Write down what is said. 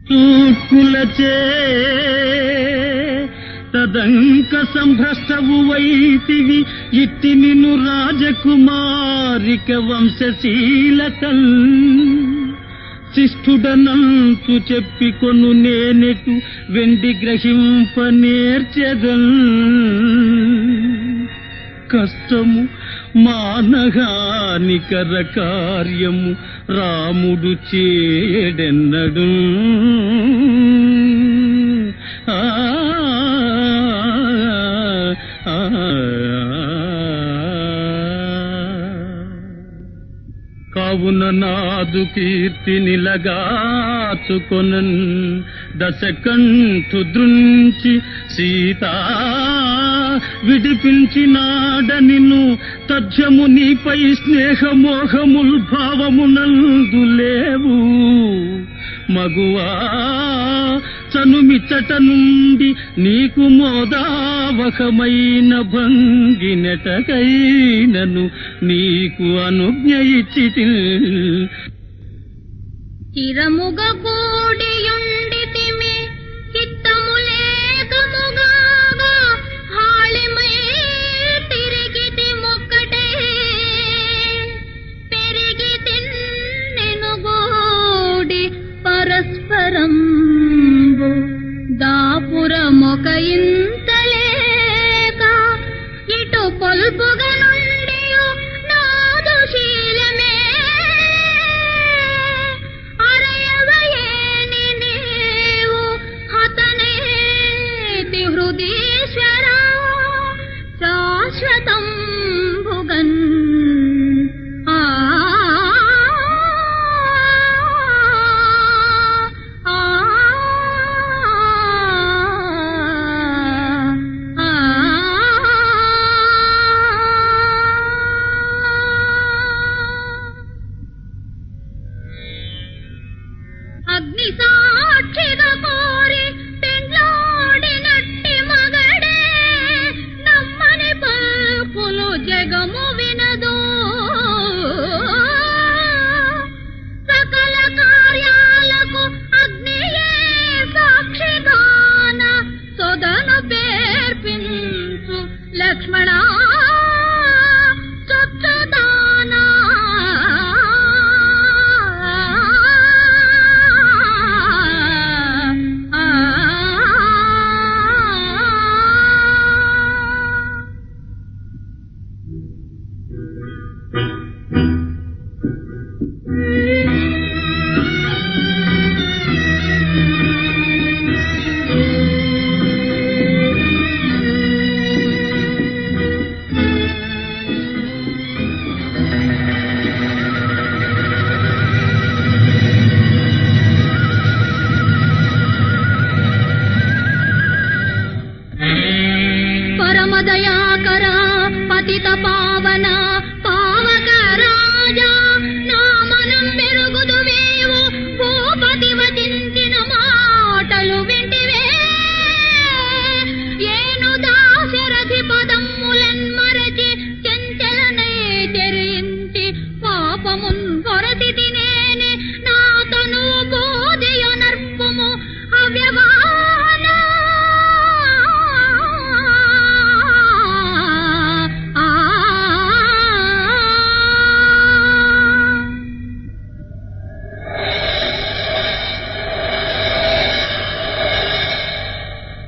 చూక్కులచే తదంక సంభ్రష్టవు వైతివి ఇట్టి నిన్ను రాజకుమారిక వంశశీలకల్ శిష్ఠుడనంతు చెప్పికొను నేనెటు వెండి గ్రహింప నేర్చెదల్ కష్టము మానహానికర కార్యము రాముడు చేయడెన్నడు ఆ, ఆ, కావున నాదు కీర్తి నిలగాచుకొనన్ దశకంఠు దృంచి సీతా విడిపించినాడ నిన్ను తథ్యము నీపై స్నేహమోహముల్ భావమునందు లేవు మగువా చనుమిచ్చట నుండి నీకు మోదావహమైన భంగినటకైనను నీకు అనుజ్ఞ ఇచ్చి చిరముగ కూడియుండితిమి చిత్తము లేకముగాగా హాళిమై తిరిగితి మొక్కటే పెరిగి తిన్నెను గోడి పరస్పరం దాపురమొక ఇంతలేక ఇటు కొల్పుగా నుండి నాదు శీలమే అరయవయేని నీవు హతనేతి హృదీశ్వరా శాశ్వతం భుగన్ ఆ ఆ అగ్ని సాక్షిగా కోరి